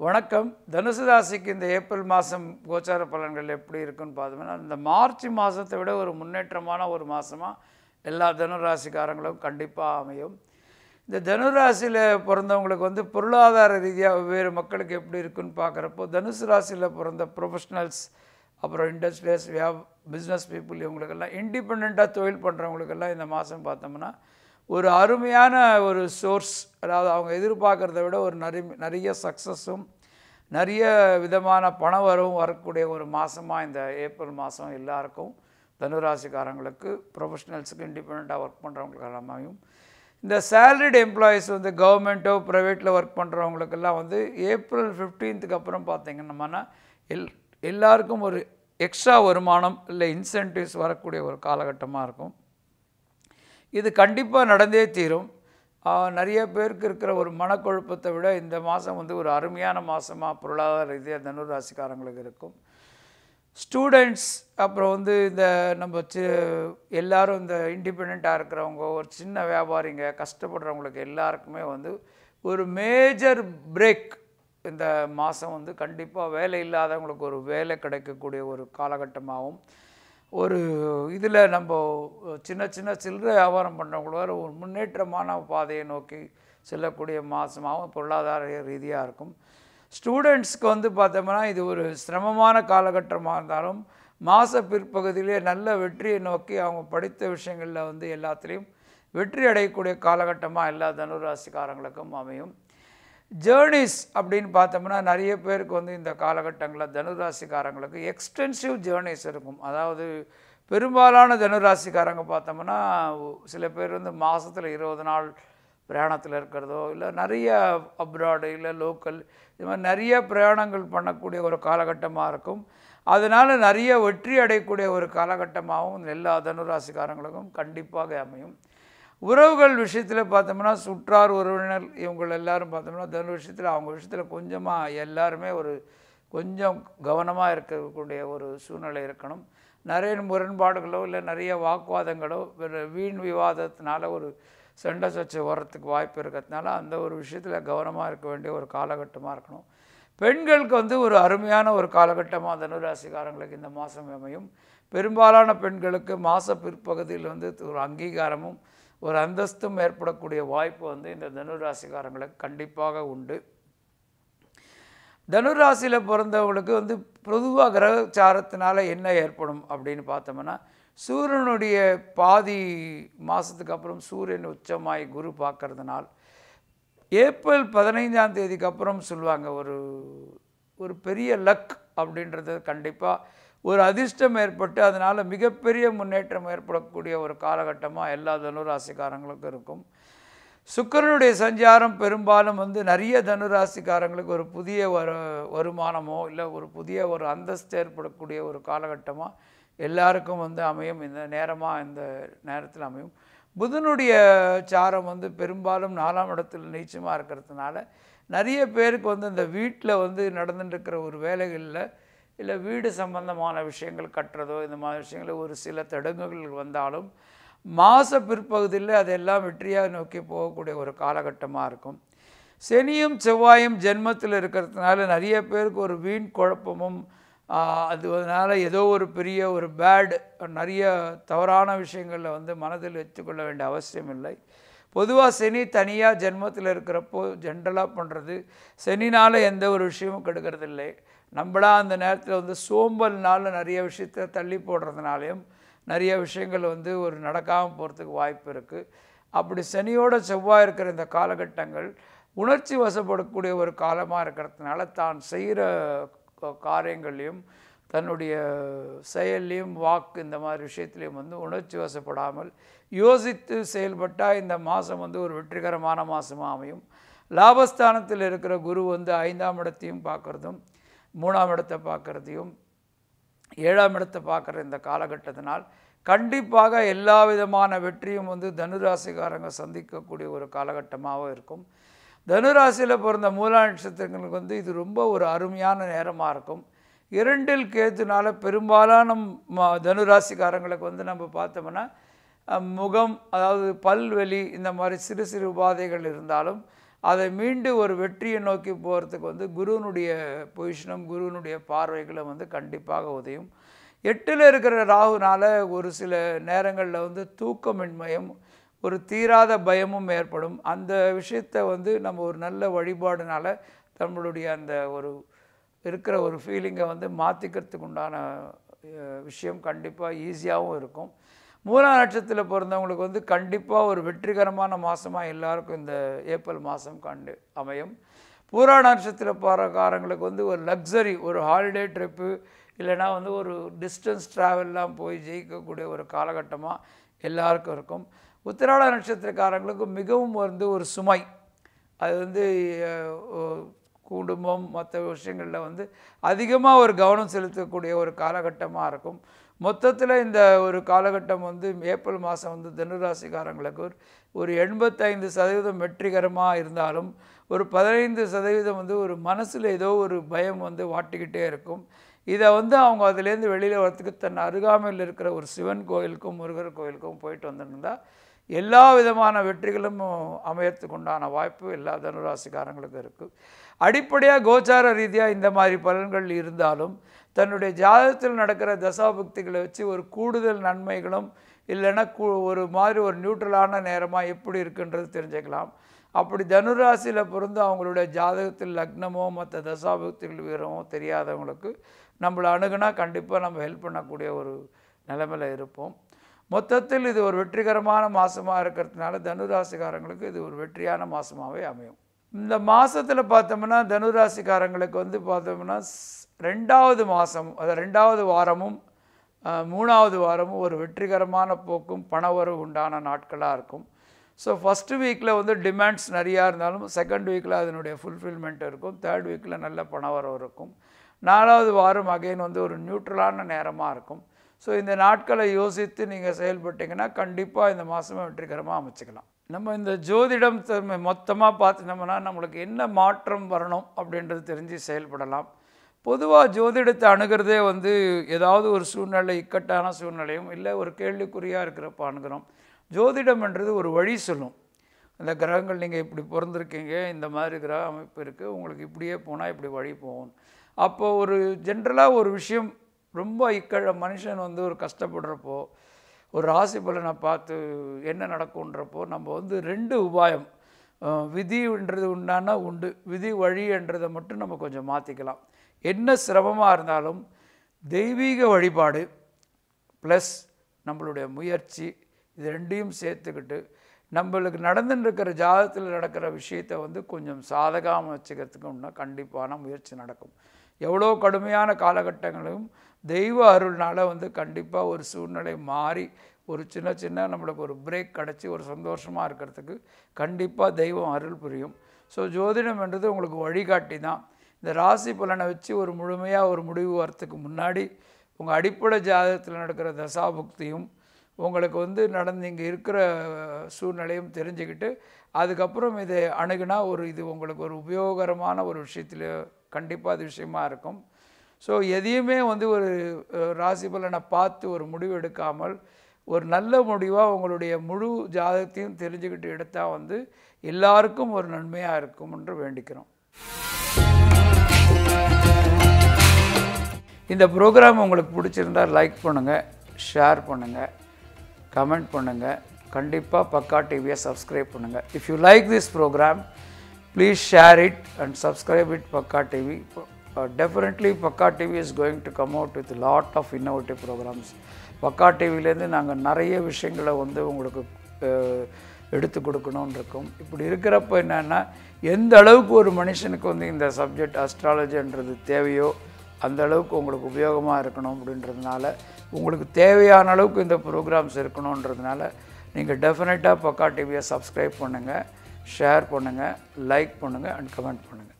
வணக்கம் தனுசு ராசிக்கு இந்த ஏப்ரல் மாதம் கோச்சார பலன்கள் எப்படி இருக்குன்னு பார்த்தோம்னா இந்த மார்ச் மாதத்தை விட ஒரு முன்னேற்றமான ஒரு மாதமாக எல்லா தனுராசிக்காரங்களும் கண்டிப்பாக அமையும் இந்த தனுராசியில் பிறந்தவங்களுக்கு வந்து பொருளாதார ரீதியாக வெவ்வேறு மக்களுக்கு எப்படி இருக்குன்னு பார்க்குறப்போ தனுசு ராசியில் பிறந்த ப்ரொஃபஷ்னல்ஸ் அப்புறம் இண்டஸ்ட்ரியஸ் வியா பிஸ்னஸ் பீப்புள் இவங்களுக்கெல்லாம் இண்டிபெண்ட்டாக தொழில் பண்ணுறவங்களுக்கெல்லாம் இந்த மாதம் பார்த்தோம்னா ஒரு அருமையான ஒரு சோர்ஸ் அதாவது அவங்க எதிர்பார்க்குறத விட ஒரு நிறைய நிறைய சக்ஸஸும் நிறைய விதமான பண வரவும் வரக்கூடிய ஒரு மாதமாக இந்த ஏப்ரல் மாதம் எல்லாருக்கும் தனுராசிக்காரங்களுக்கு ப்ரொஃபஷனல்ஸுக்கு இண்டிபெண்ட்டாக ஒர்க் பண்ணுறவங்களுக்கு எல்லாமையும் இந்த சேலரிடு எம்ப்ளாயீஸ் வந்து கவர்மெண்ட்டோ ப்ரைவேட்டில் ஒர்க் பண்ணுறவங்களுக்கெல்லாம் வந்து ஏப்ரல் ஃபிஃப்டீன்த்துக்கு அப்புறம் பார்த்தீங்கன்னா எல் எல்லாருக்கும் ஒரு எக்ஸ்ட்ரா வருமானம் இல்லை இன்சென்டிவ்ஸ் வரக்கூடிய ஒரு காலகட்டமாக இருக்கும் இது கண்டிப்பாக நடந்தே தீரும் ஆஹ் நிறைய பேருக்கு இருக்கிற ஒரு மனக்குழப்பத்தை விட இந்த மாதம் வந்து ஒரு அருமையான மாதமாக பொருளாதார ரீதியாக தனுர் ராசிக்காரங்களுக்கு இருக்கும் ஸ்டூடெண்ட்ஸ் அப்புறம் வந்து இந்த நம்ம சி எல்லாரும் இந்த இண்டிபெண்ட்டாக இருக்கிறவங்க ஒரு சின்ன வியாபாரிங்க கஷ்டப்படுறவங்களுக்கு எல்லாருக்குமே வந்து ஒரு மேஜர் பிரேக் இந்த மாதம் வந்து கண்டிப்பாக வேலை இல்லாதவங்களுக்கு ஒரு வேலை கிடைக்கக்கூடிய ஒரு காலகட்டமாகவும் ஒரு இதில் நம்ம சின்ன சின்ன சில்லறை வியாபாரம் பண்ணுறவங்களோட ஒரு முன்னேற்றமான பாதையை நோக்கி செல்லக்கூடிய மாதமாகவும் பொருளாதார ரீதியாக இருக்கும் ஸ்டூடெண்ட்ஸ்க்கு வந்து பார்த்தோம்னா இது ஒரு சிரமமான காலகட்டமாக இருந்தாலும் மாத பிற்பகுதியிலே நல்ல வெற்றியை நோக்கி அவங்க படித்த விஷயங்களில் வந்து எல்லாத்துலேயும் வெற்றி அடையக்கூடிய காலகட்டமாக எல்லா தனுராசிக்காரங்களுக்கும் அமையும் ஜேர்னிஸ் அப்படின்னு பார்த்தோம்னா நிறைய பேருக்கு வந்து இந்த காலகட்டங்களில் தனுராசிக்காரங்களுக்கு எக்ஸ்டென்சிவ் ஜேர்னிஸ் இருக்கும் அதாவது பெரும்பாலான தனுராசிக்காரங்க பார்த்தோம்னா சில பேர் வந்து மாதத்தில் இருபது நாள் பிரயாணத்தில் இருக்கிறதோ இல்லை நிறைய அப்ராடு இல்லை லோக்கல் இது மாதிரி நிறைய பிரயாணங்கள் பண்ணக்கூடிய ஒரு காலகட்டமாக இருக்கும் அதனால் நிறைய வெற்றி அடையக்கூடிய ஒரு காலகட்டமாகவும் எல்லா தனுராசிக்காரங்களுக்கும் கண்டிப்பாக அமையும் உறவுகள் விஷயத்தில் பார்த்தோம்னா சுற்றார் உறவினர் இவங்க எல்லாரும் பார்த்தோம்னா தனு விஷயத்தில் அவங்க விஷயத்தில் கொஞ்சமாக எல்லாருமே ஒரு கொஞ்சம் கவனமாக இருக்கக்கூடிய ஒரு சூழ்நிலை இருக்கணும் நிறைய முரண்பாடுகளோ இல்லை நிறைய வாக்குவாதங்களோ ஒரு வீண் விவாதத்தினால ஒரு சண்டை சர்ச்சை வர்றதுக்கு வாய்ப்பு இருக்கிறதுனால அந்த ஒரு விஷயத்தில் கவனமாக இருக்க வேண்டிய ஒரு காலகட்டமாக இருக்கணும் பெண்களுக்கு வந்து ஒரு அருமையான ஒரு காலகட்டமாக தனுராசிக்காரங்களுக்கு இந்த மாதம் அமையும் பெரும்பாலான பெண்களுக்கு மாத பிற்பகுதியில் வந்து ஒரு அங்கீகாரமும் ஒரு அந்தஸ்தும் ஏற்படக்கூடிய வாய்ப்பு வந்து இந்த தனுராசிக்காரங்களுக்கு கண்டிப்பாக உண்டு தனுராசியில் பிறந்தவங்களுக்கு வந்து பொதுவாக கிரகச்சாரத்தினால என்ன ஏற்படும் அப்படின்னு பார்த்தோம்னா சூரியனுடைய பாதி மாதத்துக்கு அப்புறம் சூரியன் உச்சமாய் குரு பார்க்கறதுனால ஏப்ரல் பதினைஞ்சாம் தேதிக்கு அப்புறம் சொல்லுவாங்க ஒரு ஒரு பெரிய லக் அப்படின்றது கண்டிப்பாக ஒரு அதிர்ஷ்டம் ஏற்பட்டு அதனால் மிகப்பெரிய முன்னேற்றம் ஏற்படக்கூடிய ஒரு காலகட்டமாக எல்லா தனுராசிக்காரங்களுக்கும் இருக்கும் சுக்கரனுடைய சஞ்சாரம் பெரும்பாலும் வந்து நிறைய தனுராசிக்காரங்களுக்கு ஒரு புதிய வரு வருமானமோ இல்லை ஒரு புதிய ஒரு அந்தஸ்து ஏற்படக்கூடிய ஒரு காலகட்டமாக எல்லாருக்கும் வந்து அமையும் இந்த நேரமாக இந்த நேரத்தில் அமையும் புதனுடைய சாரம் வந்து பெரும்பாலும் நாலாம் இடத்துல நீச்சமாக இருக்கிறதுனால நிறைய பேருக்கு வந்து இந்த வீட்டில் வந்து நடந்துட்டுருக்கிற ஒரு வேலைகளில் இல்லை வீடு சம்பந்தமான விஷயங்கள் கட்டுறதோ இந்த மாதிரி விஷயங்கள் ஒரு சில தடங்குகள் வந்தாலும் மாத பிற்பகுதியில் அதெல்லாம் வெற்றியாக நோக்கி போகக்கூடிய ஒரு காலகட்டமாக இருக்கும் சனியும் செவ்வாயும் ஜென்மத்தில் இருக்கிறதுனால நிறைய பேருக்கு ஒரு வீண் குழப்பமும் அது அதனால் ஏதோ ஒரு பெரிய ஒரு பேட் நிறைய தவறான விஷயங்களில் வந்து மனதில் வச்சுக்கொள்ள வேண்டிய அவசியம் இல்லை பொதுவாக சனி தனியாக ஜென்மத்தில் இருக்கிறப்போ ஜென்ரலாக பண்ணுறது சனினால் எந்த ஒரு விஷயமும் கெடுக்கிறதில்லை நம்மளா அந்த நேரத்தில் வந்து சோம்பல்னால நிறைய விஷயத்தை தள்ளி போடுறதுனாலையும் நிறைய விஷயங்கள் வந்து ஒரு நடக்காமல் போகிறதுக்கு வாய்ப்பு இருக்குது அப்படி சனியோட செவ்வாய் இருக்கிற இந்த காலகட்டங்கள் உணர்ச்சி வசப்படக்கூடிய ஒரு காலமாக இருக்கிறதுனால தான் செய்கிற காரியங்கள்லையும் தன்னுடைய செயல்லையும் வாக்கு இந்த மாதிரி விஷயத்துலையும் வந்து உணர்ச்சி வசப்படாமல் யோசித்து செயல்பட்டால் இந்த மாதம் வந்து ஒரு வெற்றிகரமான மாதமாக அமையும் லாபஸ்தானத்தில் இருக்கிற குரு வந்து ஐந்தாம் இடத்தையும் பார்க்குறதும் மூணாம் இடத்தை பார்க்குறதையும் ஏழாம் இடத்தை பார்க்குற இந்த காலகட்டத்தினால் கண்டிப்பாக எல்லா விதமான வெற்றியும் வந்து தனுராசிக்காரங்க சந்திக்கக்கூடிய ஒரு காலகட்டமாகவும் இருக்கும் தனுராசியில் பிறந்த மூலா நட்சத்திரங்களுக்கு வந்து இது ரொம்ப ஒரு அருமையான நேரமாக இருக்கும் இரண்டில் கேத்துனால பெரும்பாலான ம- தனுராசிக்காரங்களுக்கு வந்து நம்ம பார்த்தோம்னா அஹ், முகம் அதாவது பல்வெளி இந்த மாதிரி சிறு சிறு உபாதைகள் இருந்தாலும் அதை மீண்டு ஒரு வெற்றியை நோக்கி போகிறதுக்கு வந்து குருவினுடைய பொசிஷனும் குருவினுடைய பார்வைகளும் வந்து கண்டிப்பாக உதவும் எட்டில் இருக்கிற ராகுனால ஒரு சில நேரங்களில் வந்து தூக்கமின்மையும் ஒரு தீராத பயமும் ஏற்படும் அந்த விஷயத்தை வந்து நம்ம ஒரு நல்ல வழிபாடுனால நம்மளுடைய அந்த ஒரு இருக்கிற ஒரு ஃபீலிங்கை வந்து மாற்றிக்கிறதுக்கு உண்டான அஹ், விஷயம் கண்டிப்பாக ஈஸியாகவும் இருக்கும் மூலா நட்சத்திரத்தில் பிறந்தவங்களுக்கு வந்து கண்டிப்பாக ஒரு வெற்றிகரமான மாதமாக எல்லாருக்கும் இந்த ஏப்ரல் மாதம் கண்டு அமையும் பூரா நட்சத்திர பாரக்காரங்களுக்கு வந்து ஒரு லக்ஸரி ஒரு ஹாலிடே ட்ரிப்பு இல்லைன்னா வந்து ஒரு டிஸ்டன்ஸ் ட்ராவல்லாம் போய் ஜெயிக்கக்கூடிய ஒரு காலகட்டமாக எல்லாருக்கும் இருக்கும் உத்திராட நட்சத்திரக்காரங்களுக்கு மிகவும் வந்து ஒரு சுமை அது வந்து அஹ், ஒ- குடும்பம் மற்ற விஷயங்களில் வந்து அதிகமாக ஒரு கவனம் செலுத்தக்கூடிய ஒரு காலகட்டமாக இருக்கும் மொத்தத்தில் இந்த ஒரு காலகட்டம் வந்து ஏப்ரல் மாதம் வந்து தனுராசிக்காரங்களுக்கு ஒரு- ஒரு எண்பத்தைந்து சதவீதம் வெற்றிகரமாக இருந்தாலும் ஒரு பதினைந்து சதவீதம் வந்து ஒரு மனசில் ஏதோ ஒரு பயம் வந்து வாட்டிக்கிட்டே இருக்கும் இதை வந்து அவங்க அதுலேருந்து வெளியில் வரத்துக்கு தன் அருகாமையில் இருக்கிற ஒரு சிவன் கோயிலுக்கும் முருகர் கோயிலுக்கும் போயிட்டு வந்துருந்தா எல்லா விதமான வெற்றிகளும் அமையறதுக்கு உண்டான வாய்ப்பு எல்லா தனுராசிக்காரங்களுக்கும் இருக்குது அடிப்படையாக கோச்சார ரீதியாக இந்த மாதிரி பலன்கள் இருந்தாலும் தன்னுடைய ஜாதகத்தில் நடக்கிற தசாபுக்திகளை வச்சு ஒரு கூடுதல் நன்மைகளும் இல்லைன்னா கூ ஒரு மாதிரி ஒரு நியூட்ரலான நேரமாக எப்படி இருக்குன்றது தெரிஞ்சுக்கலாம் அப்படி தனுராசியில் பிறந்து அவங்களுடைய ஜாதகத்தில் லக்னமோ மற்ற தசாபுக்திகள் விவரமோ தெரியாதவங்களுக்கு நம்மளை அணுகுனா கண்டிப்பாக நம்ம ஹெல்ப் பண்ணக்கூடிய ஒரு நிலைமையில் இருப்போம் மொத்தத்தில் இது ஒரு வெற்றிகரமான மாதமாக இருக்கிறதுனால தனுராசிக்காரங்களுக்கு இது ஒரு வெற்றியான மாதமாகவே அமையும் இந்த மாதத்தில் பார்த்தோம்னா தனுராசிக்காரங்களுக்கு வந்து பார்த்தோம்னா ஸ்- ரெண்டாவது மாதம் அது ரெண்டாவது வாரமும் அஹ், மூணாவது வாரமும் ஒரு வெற்றிகரமான போக்கும் பணவரவு உண்டான நாட்களாக இருக்கும் ஸோ ஃபஸ்ட்டு வீக்கில் வந்து டிமாண்ட்ஸ் நிறையா இருந்தாலும் செகண்ட் வீக்கில் அதனுடைய ஃபுல்ஃபில்மெண்ட் இருக்கும் தேர்ட் வீக்கில் நல்ல பணவரவு இருக்கும் நாலாவது வாரம் அகைன் வந்து ஒரு நியூட்ரலான நேரமாக இருக்கும் ஸோ இந்த நாட்களை யோசித்து நீங்கள் செயல்பட்டீங்கன்னா கண்டிப்பாக இந்த மாதமே வெற்றிகரமாக அமைச்சுக்கலாம் நம்ம இந்த ஜோதிடம் மொத்தமாக பார்த்துனோம்னா நம்மளுக்கு என்ன மாற்றம் வரணும் அப்படின்றது தெரிஞ்சு செயல்படலாம் பொதுவாக ஜோதிடத்தை அணுகிறதே வந்து ஏதாவது ஒரு சூழ்நிலை இக்கட்டான சூழ்நிலையும் இல்லை ஒரு கேள்விக்குறியாக இருக்கிறப்ப அணுகிறோம் ஜோதிடம்ன்றது ஒரு வழி சொல்லும் அந்த கிரகங்கள் நீங்கள் இப்படி பிறந்திருக்கீங்க இந்த மாதிரி கிரக அமைப்பு இருக்குது உங்களுக்கு இப்படியே போனால் இப்படி வழி போகும் அப்போ ஒரு ஜென்ரலாக ஒரு விஷயம் ரொம்ப இக்க மனுஷன் வந்து ஒரு கஷ்டப்படுறப்போ ஒரு ராசி பலனை பார்த்து என்ன நடக்குன்றப்போ நம்ம வந்து ரெண்டு உபாயம் அஹ், விதின்றது உண்டானா உண்டு விதி வழின்றதை மட்டும் நம்ம கொஞ்சம் மாற்றிக்கலாம் என்ன சிரமமாக இருந்தாலும் தெய்வீக வழிபாடு ப்ளஸ் நம்மளுடைய முயற்சி இது ரெண்டையும் சேர்த்துக்கிட்டு நம்மளுக்கு நடந்துன்னு இருக்கிற ஜாதகத்தில் நடக்கிற விஷயத்தை வந்து கொஞ்சம் சாதகமாக வச்சுக்கிறதுக்கு ஒன்றா கண்டிப்பான முயற்சி நடக்கும் எவ்வளோ கடுமையான காலகட்டங்களும் தெய்வ அருள்னால வந்து கண்டிப்பாக ஒரு சூழ்நிலை மாறி ஒரு சின்ன சின்ன நம்மளுக்கு ஒரு பிரேக் கிடச்சி ஒரு சந்தோஷமாக இருக்கிறதுக்கு கண்டிப்பாக தெய்வம் அருள் புரியும் ஸோ ஜோதிடம் என்றது உங்களுக்கு வழிகாட்டி தான் இந்த ராசி பலனை வச்சு ஒரு முழுமையாக ஒரு முடிவு வரத்துக்கு முன்னாடி உங்கள் அடிப்படை ஜாதகத்தில் நடக்கிற தசாபுக்தியும் உங்களுக்கு வந்து நடந்து இங்கே இருக்கிற சூழ்நிலையும் தெரிஞ்சுக்கிட்டு அதுக்கப்புறம் இதை அணுகுனா ஒரு இது உங்களுக்கு ஒரு உபயோகரமான ஒரு விஷயத்தில் கண்டிப்பாக அது விஷயமா இருக்கும் ஸோ எதையுமே வந்து ஒரு அஹ், ராசி பலனை பார்த்து ஒரு முடிவு எடுக்காமல் ஒரு நல்ல முடிவாக உங்களுடைய முழு ஜாதகத்தையும் தெரிஞ்சுக்கிட்டு எடுத்தால் வந்து எல்லாருக்கும் ஒரு நன்மையாக இருக்கும் என்று வேண்டிக்கிறோம் இந்த ப்ரோக்ராம் உங்களுக்கு பிடிச்சிருந்தா லைக் பண்ணுங்கள் ஷேர் பண்ணுங்கள் கமெண்ட் பண்ணுங்கள் கண்டிப்பாக பக்கா டிவியை சப்ஸ்கிரைப் பண்ணுங்கள் if you like this program please share it and subscribe it Pakka TV definitely Pakka TV is going to come out with lot of innovative programs Pakka டிவிலேருந்து நாங்கள் நிறைய விஷயங்களை வந்து உங்களுக்கு அஹ், எடுத்து கொடுக்கணும்னு இருக்கோம் இப்படி இருக்கிறப்ப என்னென்னா எந்த அளவுக்கு ஒரு மனுஷனுக்கு வந்து இந்த சப்ஜெக்ட் அஸ்ட்ராலஜின்றது தேவையோ அந்த அளவுக்கு உங்களுக்கு உபயோகமாக இருக்கணும் அப்படின்றதுனால உங்களுக்கு தேவையான அளவுக்கு இந்த ப்ரோக்ராம்ஸ் இருக்கணுன்றதுனால நீங்கள் டெஃபினட்டாக பக்கா டிவியை சப்ஸ்கிரைப் பண்ணுங்கள் ஷேர் பண்ணுங்கள் லைக் பண்ணுங்கள் அண்ட் கமெண்ட் பண்ணுங்கள்